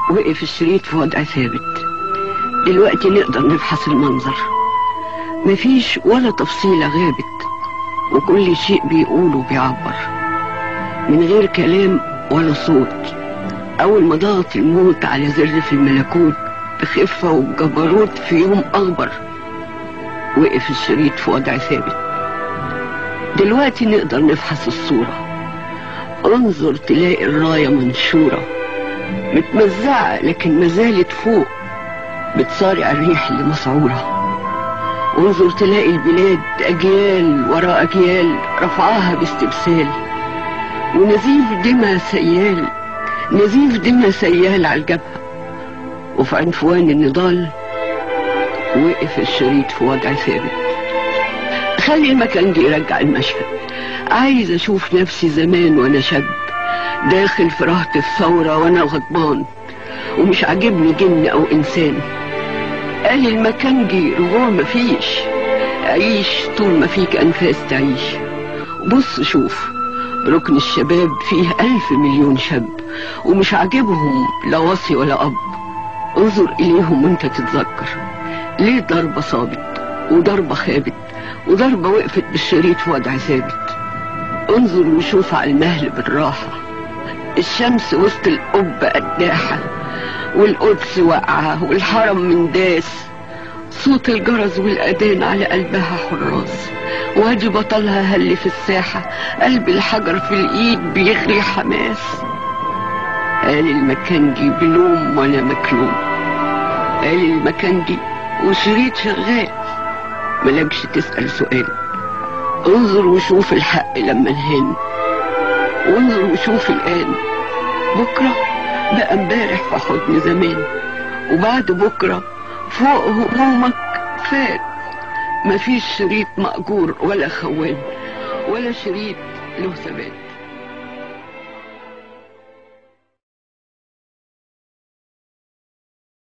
وقف الشريط في وضع ثابت دلوقتي نقدر نفحص المنظر مفيش ولا تفصيلة غابت وكل شيء بيقوله بيعبر من غير كلام ولا صوت أول ما ضغط الموت على زر في الملكوت بخفة وبجبروت في يوم أخبر وقف الشريط في وضع ثابت دلوقتي نقدر نفحص الصورة انظر تلاقي الراية منشورة متمزعة لكن ما زالت فوق بتصارع الريح اللي مسعورة وانظر تلاقي البلاد أجيال وراء أجيال رفعاها باستبسال ونزيف دمى سيال نزيف دمى سيال على الجبهة وفي عنفوان النضال وقف الشريط في وضع ثابت خلي المكان دي يرجع المشهد عايز اشوف نفسي زمان وانا شاب داخل في رهط الثورة وانا غضبان ومش عاجبني جن او انسان قال المكان دي رجوع مفيش عيش طول ما فيك انفاس تعيش بص شوف ركن الشباب فيه ألف مليون شاب ومش عاجبهم لا وصي ولا أب انظر إليهم وانت تتذكر ليه ضربة صابت وضربة خابت وضربة وقفت بالشريط في وضع ثابت انظر وشوف على المهل بالراحة الشمس وسط القبة قداحة والقدس واقعة والحرم من داس صوت الجرس والأذان على قلبها حراس وادي بطلها هل في الساحة قلب الحجر في الإيد بيغري حماس قال المكانجي بلوم ولا مكلوم قال المكانجي وشريط شغال ملكش تسأل سؤال انظر وشوف الحق لما انهان وانظر وشوف الآن بكرة بقى امبارح في حضن زمان وبعد بكرة فوق همومك فات مفيش شريط مأجور ولا خوان ولا شريط له ثبات